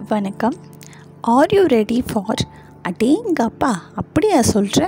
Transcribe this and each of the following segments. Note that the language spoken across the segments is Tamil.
வணக்கம் ஆர் யூ ரெடி ஃபார் அடேங்கப்பா அப்படியா சொல்கிற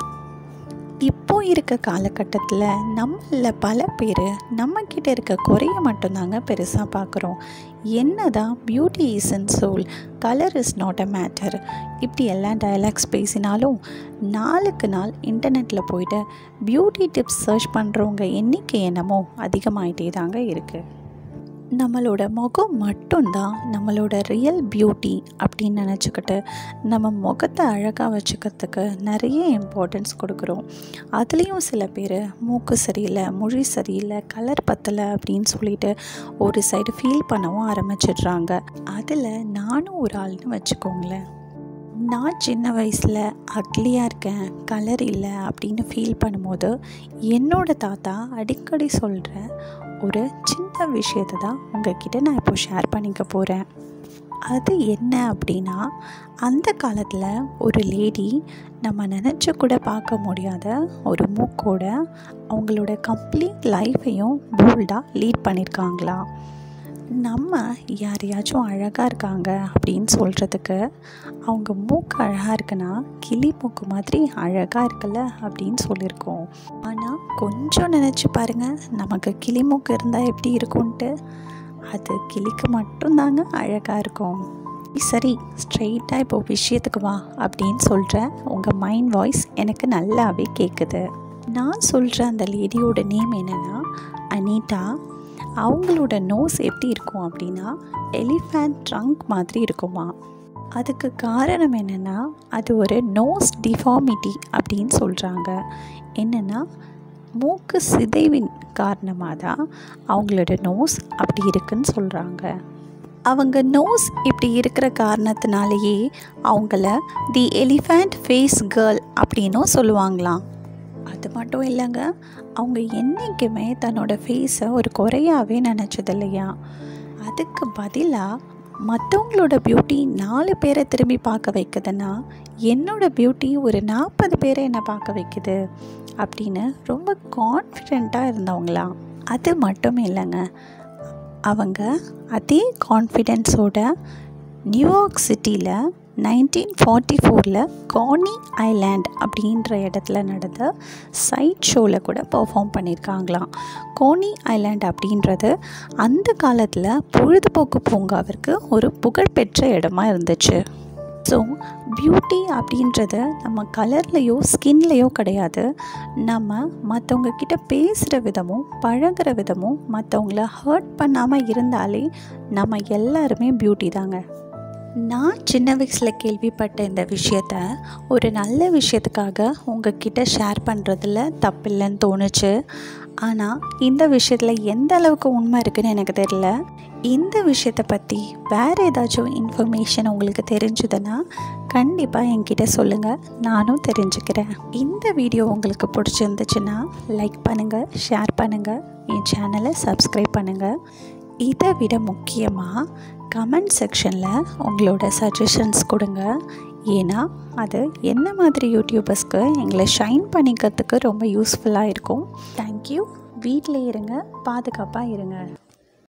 இப்போ இருக்க காலகட்டத்தில் நம்மள பல பேர் நம்மக்கிட்ட இருக்க குறைய மட்டும்தாங்க பெருசாக பார்க்குறோம் என்ன தான் beauty is and soul colour is not a matter இப்படி எல்லாம் டயலாக்ஸ் பேசினாலும் நாளுக்கு நாள் இன்டர்நெட்டில் போயிட்டு பியூட்டி டிப்ஸ் சர்ச் பண்ணுறவங்க எண்ணிக்கை என்னமோ அதிகமாயிட்டே தாங்க இருக்குது நம்மளோட முகம் மட்டும்தான் நம்மளோட ரியல் பியூட்டி அப்படின்னு நினச்சிக்கிட்டு நம்ம முகத்தை அழகாக வச்சுக்கிறதுக்கு நிறைய இம்பார்ட்டன்ஸ் கொடுக்குறோம் அதுலேயும் சில பேர் மூக்கு சரியில்லை மொழி சரியில்லை கலர் பத்தலை அப்படின்னு சொல்லிட்டு ஒரு சைடு ஃபீல் பண்ணவும் ஆரம்பிச்சிடுறாங்க அதில் நானும் ஒரு ஆள்னு வச்சுக்கோங்களேன் நான் சின்ன வயசில் அக்லியாக இருக்கேன் கலர் இல்லை அப்படின்னு ஃபீல் பண்ணும்போது என்னோடய தாத்தா அடிக்கடி சொல்கிற ஒரு சின்ன விஷயத்தை தான் உங்ககிட்ட நான் இப்போ ஷேர் பண்ணிக்க போகிறேன் அது என்ன அப்படின்னா அந்த காலத்தில் ஒரு லேடி நம்ம நினச்சி கூட பார்க்க முடியாத ஒரு மூக்கோட அவங்களோட கம்ப்ளீட் லைஃப்பையும் போல்டாக லீட் பண்ணியிருக்காங்களாம் நம்ம யாரையாச்சும் அழகாக இருக்காங்க அப்படின்னு சொல்கிறதுக்கு அவங்க மூக்கு அழகாக இருக்குன்னா கிளி மூக்கு மாதிரி அழகாக இருக்குல்ல அப்படின்னு சொல்லியிருக்கோம் ஆனால் கொஞ்சம் நினச்சி பாருங்கள் நமக்கு கிளி மூக்கு இருந்தால் எப்படி இருக்கும்ன்ட்டு அது கிளிக்கு மட்டும்தாங்க அழகாக இருக்கும் சரி ஸ்ட்ரெயிட்டாக இப்போ விஷயத்துக்கு வா அப்படின்னு சொல்கிற உங்கள் மைண்ட் வாய்ஸ் எனக்கு நல்லாவே கேட்குது நான் சொல்கிற அந்த லேடியோட நேம் என்னென்னா அனீட்டா அவங்களோட நோஸ் எப்படி இருக்கும் அப்படின்னா எலிஃபேண்ட் ட்ரங்க் மாதிரி இருக்குமா அதுக்கு காரணம் என்னென்னா அது ஒரு நோஸ் டிஃபார்மிட்டி அப்படின்னு சொல்கிறாங்க என்னென்னா மூக்கு சிதைவின் காரணமாக தான் அவங்களோட நோஸ் அப்படி இருக்குன்னு சொல்கிறாங்க அவங்க நோஸ் இப்படி இருக்கிற காரணத்தினாலேயே அவங்கள தி எலிஃபேண்ட் ஃபேஸ் கேர்ள் அப்படின்னும் சொல்லுவாங்களாம் அது மட்டும் இல்லைங்க அவங்க என்றைக்குமே தன்னோட ஃபேஸை ஒரு குறையாவே நினச்சது இல்லையா அதுக்கு பதிலாக மற்றவங்களோட பியூட்டி நாலு பேரை திரும்பி பார்க்க வைக்குதுன்னா என்னோடய பியூட்டி ஒரு நாற்பது பேரை என்னை பார்க்க வைக்குது அப்படின்னு ரொம்ப கான்ஃபிடெண்ட்டாக இருந்தவங்களாம் அது மட்டும் இல்லைங்க அவங்க அதே கான்ஃபிடென்ஸோட நியூயார்க் சிட்டியில் நைன்டீன் ஃபார்ட்டி ஃபோரில் கானி ஐலேண்ட் அப்படின்ற இடத்துல நடந்த சைட் ஷோவில் கூட பர்ஃபார்ம் பண்ணியிருக்காங்களாம் கோனி ஐலேண்ட் அப்படின்றது அந்த காலத்தில் பொழுதுபோக்கு பூங்காவிற்கு ஒரு புகழ்பெற்ற இடமா இருந்துச்சு ஸோ பியூட்டி அப்படின்றது நம்ம கலர்லேயோ ஸ்கின்லேயோ கிடையாது நம்ம மற்றவங்க கிட்ட பேசுகிற விதமும் பழகிற விதமும் மற்றவங்கள ஹர்ட் பண்ணாமல் இருந்தாலே நம்ம எல்லாருமே பியூட்டி தாங்க நான் சின்ன வயசில் கேள்விப்பட்ட இந்த விஷயத்த ஒரு நல்ல விஷயத்துக்காக உங்ககிட்ட ஷேர் பண்ணுறதுல தப்பில்லைன்னு தோணுச்சு ஆனால் இந்த விஷயத்தில் எந்த அளவுக்கு உண்மை இருக்குன்னு எனக்கு தெரியல இந்த விஷயத்தை பற்றி வேறு ஏதாச்சும் இன்ஃபர்மேஷன் உங்களுக்கு தெரிஞ்சுதுன்னா கண்டிப்பாக என்கிட்ட சொல்லுங்கள் நானும் தெரிஞ்சுக்கிறேன் இந்த வீடியோ உங்களுக்கு பிடிச்சிருந்துச்சுன்னா லைக் பண்ணுங்கள் ஷேர் பண்ணுங்கள் என் சேனலை சப்ஸ்கிரைப் பண்ணுங்கள் இதை விட முக்கியமாக கமெண்ட் செக்ஷனில் உங்களோட சஜஷன்ஸ் கொடுங்க ஏன்னா அது என்ன மாதிரி யூடியூபர்ஸ்க்கு எங்களை ஷைன் பண்ணிக்கிறதுக்கு ரொம்ப யூஸ்ஃபுல்லாக இருக்கும் தேங்க்யூ வீட்டில் இருங்க பாதுகாப்பாக இருங்க